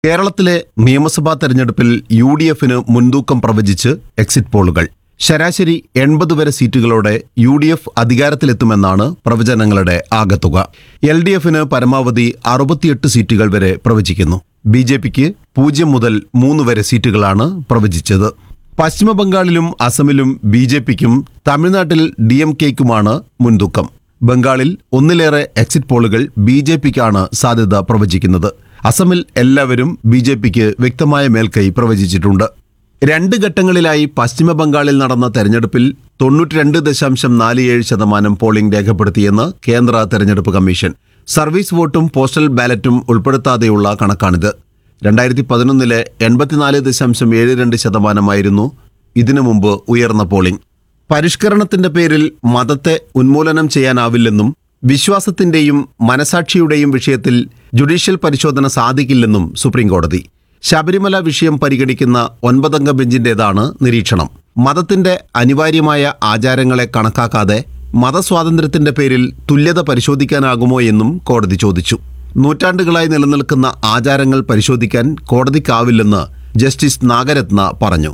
കേരളത്തിലെ നിയമസഭാ തെരഞ്ഞെടുപ്പിൽ യു ഡി എഫിന് മുൻതൂക്കം പ്രവചിച്ച് എക്സിറ്റ് പോളുകൾ ശരാശരി എൺപത് വരെ സീറ്റുകളോടെ യു ഡി എഫ് അധികാരത്തിലെത്തുമെന്നാണ് പ്രവചനങ്ങളുടെ ആകത്തുക എൽ ഡി എഫിന് പരമാവധി അറുപത്തിയെട്ട് സീറ്റുകൾ വരെ പ്രവചിക്കുന്നു ബി ജെ പിക്ക് പൂജ്യം മുതൽ മൂന്ന് വരെ സീറ്റുകളാണ് പ്രവചിച്ചത് പശ്ചിമബംഗാളിലും അസമിലും ബി ജെ പിക്കും തമിഴ്നാട്ടിൽ ഡി എം കെക്കുമാണ് മുൻതൂക്കം ബംഗാളിൽ ഒന്നിലേറെ എക്സിറ്റ് പോളുകൾ ബി ജെ പിക്കാണ് സാധ്യത പ്രവചിക്കുന്നത് അസമിൽ എല്ലാവരും ബി ജെ പിക്ക് വ്യക്തമായ മേൽക്കൈ പ്രവചിച്ചിട്ടുണ്ട് രണ്ട് ഘട്ടങ്ങളിലായി പശ്ചിമ ബംഗാളിൽ നടന്ന തെരഞ്ഞെടുപ്പിൽ തൊണ്ണൂറ്റിരണ്ട് ദശാംശം നാല് ഏഴ് ശതമാനം പോളിംഗ് രേഖപ്പെടുത്തിയെന്ന് കേന്ദ്ര തെരഞ്ഞെടുപ്പ് കമ്മീഷൻ സർവീസ് വോട്ടും പോസ്റ്റൽ ബാലറ്റും ഉൾപ്പെടുത്താതെയുള്ള കണക്കാണിത് രണ്ടായിരത്തി പതിനൊന്നിലെ എൺപത്തിനാല് ദശാംശം ഏഴ് രണ്ട് ശതമാനമായിരുന്നു ഇതിനു മുമ്പ് ഉയർന്ന പോളിംഗ് പരിഷ്കരണത്തിന്റെ പേരിൽ മതത്തെ ഉന്മൂലനം ചെയ്യാനാവില്ലെന്നും വിശ്വാസത്തിന്റെയും മനസാക്ഷിയുടെയും വിഷയത്തിൽ ജുഡീഷ്യൽ പരിശോധന സാധിക്കില്ലെന്നും സുപ്രീംകോടതി ശബരിമല വിഷയം പരിഗണിക്കുന്ന ഒൻപതംഗ ബെഞ്ചിന്റേതാണ് നിരീക്ഷണം മതത്തിന്റെ അനിവാര്യമായ ആചാരങ്ങളെ കണക്കാക്കാതെ മതസ്വാതന്ത്ര്യത്തിന്റെ പേരിൽ തുല്യത പരിശോധിക്കാനാകുമോ എന്നും കോടതി ചോദിച്ചു നൂറ്റാണ്ടുകളായി നിലനിൽക്കുന്ന ആചാരങ്ങൾ പരിശോധിക്കാൻ കോടതിക്കാവില്ലെന്ന് ജസ്റ്റിസ് നാഗരത്ന പറഞ്ഞു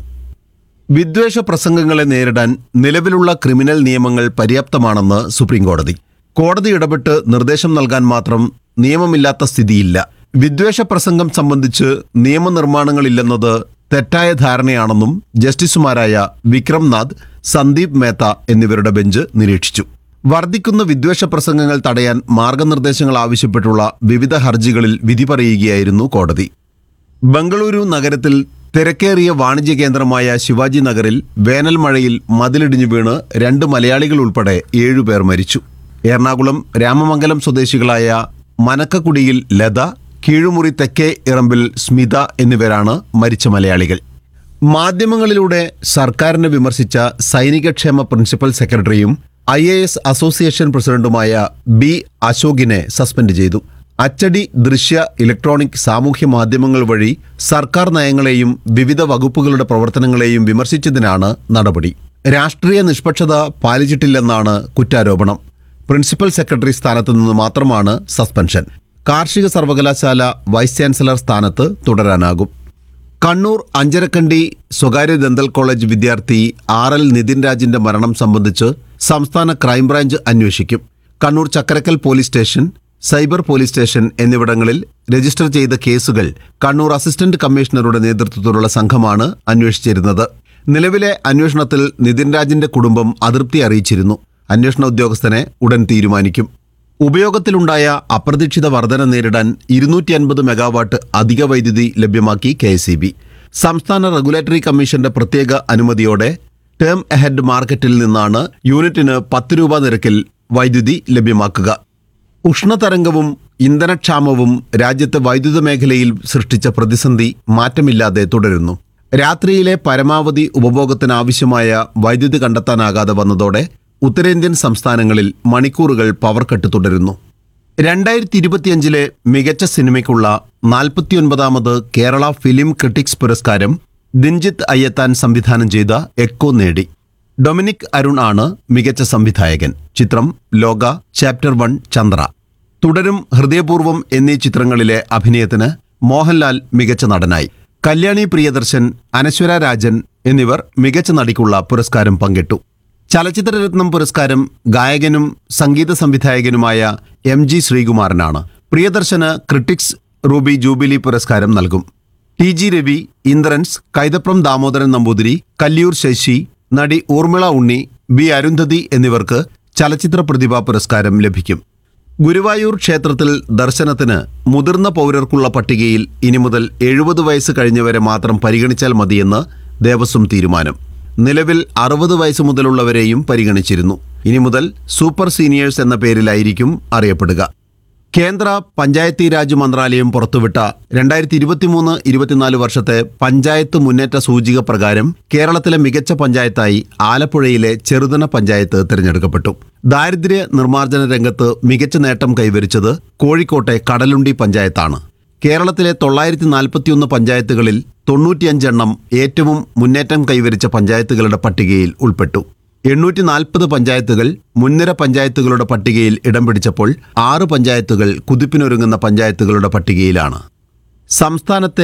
വിദ്വേഷ പ്രസംഗങ്ങളെ നേരിടാൻ നിലവിലുള്ള ക്രിമിനൽ നിയമങ്ങൾ പര്യാപ്തമാണെന്ന് സുപ്രീംകോടതി കോടതി ഇടപെട്ട് നിർദ്ദേശം നൽകാൻ മാത്രം നിയമമില്ലാത്ത സ്ഥിതിയില്ല വിദ്വേഷ പ്രസംഗം സംബന്ധിച്ച് നിയമനിർമ്മാണങ്ങളില്ലെന്നത് തെറ്റായ ധാരണയാണെന്നും ജസ്റ്റിസുമാരായ വിക്രം നാഥ് സന്ദീപ് മേത്ത എന്നിവരുടെ ബെഞ്ച് നിരീക്ഷിച്ചു വർദ്ധിക്കുന്ന വിദ്വേഷ പ്രസംഗങ്ങൾ തടയാൻ മാർഗനിർദ്ദേശങ്ങൾ ആവശ്യപ്പെട്ടുള്ള വിവിധ ഹർജികളിൽ വിധി പറയുകയായിരുന്നു കോടതി ബംഗളൂരു നഗരത്തിൽ തിരക്കേറിയ വാണിജ്യ കേന്ദ്രമായ ശിവാജി നഗറിൽ വേനൽ മഴയിൽ മതിലിടിഞ്ഞു വീണ് രണ്ട് മലയാളികൾ ഉൾപ്പെടെ ഏഴുപേർ മരിച്ചു എറണാകുളം രാമമംഗലം സ്വദേശികളായ മനക്കക്കുടിയിൽ ലത കീഴുമുറി തെക്കേ ഇറമ്പിൽ സ്മിത എന്നിവരാണ് മരിച്ച മലയാളികൾ മാധ്യമങ്ങളിലൂടെ സർക്കാരിനെ വിമർശിച്ച സൈനികക്ഷേമ പ്രിൻസിപ്പൽ സെക്രട്ടറിയും ഐ എ എസ് അസോസിയേഷൻ പ്രസിഡന്റുമായ ബി അശോകിനെ സസ്പെൻഡ് ചെയ്തു അച്ചടി ദൃശ്യ ഇലക്ട്രോണിക് സാമൂഹ്യ മാധ്യമങ്ങൾ വഴി സർക്കാർ നയങ്ങളെയും വിവിധ വകുപ്പുകളുടെ പ്രവർത്തനങ്ങളെയും വിമർശിച്ചതിനാണ് നടപടി രാഷ്ട്രീയ നിഷ്പക്ഷത പാലിച്ചിട്ടില്ലെന്നാണ് കുറ്റാരോപണം പ്രിൻസിപ്പൽ സെക്രട്ടറി സ്ഥാനത്ത് നിന്ന് മാത്രമാണ് സസ്പെൻഷൻ കാർഷിക സർവകലാശാല വൈസ് ചാൻസലർ സ്ഥാനത്ത് തുടരാനാകും കണ്ണൂർ അഞ്ചരക്കണ്ടി സ്വകാര്യ ദന്തൽ കോളേജ് വിദ്യാർത്ഥി ആർ എൽ നിതിൻ രാജിന്റെ മരണം സംബന്ധിച്ച് സംസ്ഥാന ക്രൈംബ്രാഞ്ച് അന്വേഷിക്കും Kannur Chakkarakkal police station cyber police station എന്നിവിടങ്ങളിൽ രജിസ്റ്റർ ചെയ്ത കേസുകൾ കണ്ണൂർ അസിസ്റ്റന്റ് കമ്മീഷണറുടെ നേതൃത്വത്തിലുള്ള സംഘമാണ് അന്വേഷിച്ചിരുന്നത് നിലവിലെ അന്വേഷണത്തിൽ നിതിൻ രാജിന്റെ കുടുംബം അതൃപ്തി അറിയിച്ചിരുന്നു അന്വേഷണ ഉദ്യോഗസ്ഥനെ ഉടൻ തീരുമാനിക്കും ഉപയോഗത്തിലുണ്ടായ അപ്രതീക്ഷിത വർധന നേരിടാൻ ഇരുന്നൂറ്റി അൻപത് മെഗാവാട്ട് അധിക വൈദ്യുതി ലഭ്യമാക്കി കെ സംസ്ഥാന റെഗുലേറ്ററി കമ്മീഷന്റെ പ്രത്യേക അനുമതിയോടെ ടേം അഹെഡ് മാർക്കറ്റിൽ നിന്നാണ് യൂണിറ്റിന് പത്ത് രൂപ നിരക്കിൽ വൈദ്യുതി ലഭ്യമാക്കുക ഉഷ്ണതരംഗവും ഇന്ധനക്ഷാമവും രാജ്യത്തെ വൈദ്യുത മേഖലയിൽ സൃഷ്ടിച്ച പ്രതിസന്ധി മാറ്റമില്ലാതെ തുടരുന്നു രാത്രിയിലെ പരമാവധി ഉപഭോഗത്തിനാവശ്യമായ വൈദ്യുതി കണ്ടെത്താനാകാതെ വന്നതോടെ ഉത്തരേന്ത്യൻ സംസ്ഥാനങ്ങളിൽ മണിക്കൂറുകൾ പവർ കട്ട് തുടരുന്നു രണ്ടായിരത്തി ഇരുപത്തിയഞ്ചിലെ മികച്ച സിനിമയ്ക്കുള്ള നാൽപ്പത്തിയൊൻപതാമത് കേരള ഫിലിം ക്രിട്ടിക്സ് പുരസ്കാരം ദിൻജിത്ത് അയ്യത്താൻ സംവിധാനം ചെയ്ത എക്കോ നേടി ഡൊമിനിക് അരുൺ ആണ് മികച്ച സംവിധായകൻ ചിത്രം ലോക ചാപ്റ്റർ വൺ ചന്ദ്ര തുടരും ഹൃദയപൂർവം എന്നീ ചിത്രങ്ങളിലെ അഭിനയത്തിന് മോഹൻലാൽ മികച്ച നടനായി കല്യാണി പ്രിയദർശൻ അനശ്വര രാജൻ എന്നിവർ മികച്ച നടിക്കുള്ള പുരസ്കാരം പങ്കിട്ടു ചലച്ചിത്രരത്നം പുരസ്കാരം ഗായകനും സംഗീത സംവിധായകനുമായ എം ജി ശ്രീകുമാരനാണ് പ്രിയദർശന് ക്രിട്ടിക്സ് റൂബി ജൂബിലി പുരസ്കാരം നൽകും ടി ജി രവി ഇന്ദ്രൻസ് കൈതപ്രം ദാമോദരൻ നമ്പൂതിരി കല്ലിയൂർ ശശി നടി ഊർമിള ഉണ്ണി ബി അരുന്ധതി എന്നിവർക്ക് ചലച്ചിത്ര പ്രതിഭാ പുരസ്കാരം ലഭിക്കും ഗുരുവായൂർ ക്ഷേത്രത്തിൽ ദർശനത്തിന് മുതിർന്ന പൗരർക്കുള്ള പട്ടികയിൽ ഇനി മുതൽ എഴുപത് വയസ്സ് കഴിഞ്ഞവരെ മാത്രം പരിഗണിച്ചാൽ മതിയെന്ന് ദേവസ്വം തീരുമാനം നിലവിൽ അറുപത് വയസ്സ് മുതലുള്ളവരെയും പരിഗണിച്ചിരുന്നു ഇനി മുതൽ സൂപ്പർ സീനിയേഴ്സ് എന്ന പേരിലായിരിക്കും അറിയപ്പെടുക കേന്ദ്ര പഞ്ചായത്തി രാജ് മന്ത്രാലയം പുറത്തുവിട്ട രണ്ടായിരത്തി ഇരുപത്തിമൂന്ന് ഇരുപത്തിനാല് വർഷത്തെ പഞ്ചായത്ത് മുന്നേറ്റ സൂചിക പ്രകാരം കേരളത്തിലെ മികച്ച പഞ്ചായത്തായി ആലപ്പുഴയിലെ ചെറുതന പഞ്ചായത്ത് തിരഞ്ഞെടുക്കപ്പെട്ടു ദാരിദ്ര്യ നിർമ്മാർജ്ജന രംഗത്ത് മികച്ച നേട്ടം കൈവരിച്ചത് കോഴിക്കോട്ടെ കടലുണ്ടി പഞ്ചായത്താണ് കേരളത്തിലെ തൊള്ളായിരത്തി നാൽപ്പത്തിയൊന്ന് പഞ്ചായത്തുകളിൽ തൊണ്ണൂറ്റിയഞ്ചെണ്ണം ഏറ്റവും മുന്നേറ്റം കൈവരിച്ച പഞ്ചായത്തുകളുടെ പട്ടികയിൽ ഉൾപ്പെട്ടു എണ്ണൂറ്റി നാൽപ്പത് പഞ്ചായത്തുകൾ മുൻനിര പഞ്ചായത്തുകളുടെ പട്ടികയിൽ ഇടം പിടിച്ചപ്പോൾ ആറ് പഞ്ചായത്തുകൾ കുതിപ്പിനൊരുങ്ങുന്ന പഞ്ചായത്തുകളുടെ പട്ടികയിലാണ് സംസ്ഥാനത്തെ